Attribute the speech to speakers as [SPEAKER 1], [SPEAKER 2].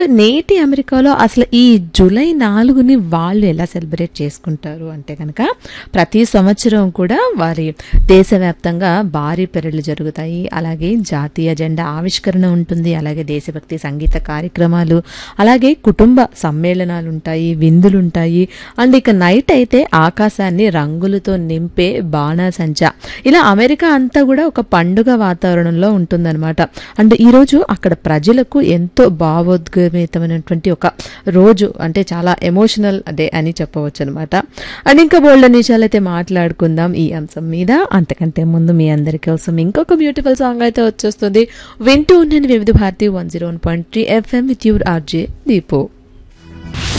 [SPEAKER 1] నేటి అమెరికాలో అసలు ఈ జూలై నాలుగుని వాళ్ళు ఎలా సెలబ్రేట్ చేసుకుంటారు అంటే కనుక ప్రతి సంవత్సరం కూడా వారి దేశవ్యాప్తంగా భారీ పెరళ్ళు జరుగుతాయి అలాగే జాతీయ జెండా ఆవిష్కరణ ఉంటుంది అలాగే దేశభక్తి సంగీత కార్యక్రమాలు అలాగే కుటుంబ సమ్మేళనాలు ఉంటాయి విందులు ఉంటాయి అండ్ ఇక నైట్ అయితే ఆకాశాన్ని రంగులతో నింపే బాణాసంచ ఇలా అమెరికా అంతా కూడా ఒక పండుగ వాతావరణంలో ఉంటుందన్నమాట అండ్ ఈరోజు అక్కడ ప్రజలకు ఎంతో భావోద్వేతమైనటువంటి ఒక రోజు అంటే చాలా ఎమోషనల్ డే అని చెప్పవచ్చు అనమాట అండ్ ఇంకా బోల్డ్ నిమిషాలు అయితే మాట్లాడుకుందాం ఈ అంశం మీద అంతకంటే ముందు మీ అందరి కోసం ఇంకొక బ్యూటిఫుల్ సాంగ్ అయితే వచ్చేస్తుంది వింటూ ఉండండి Vividh Bharati one zero one point three FM with your RJ Deepu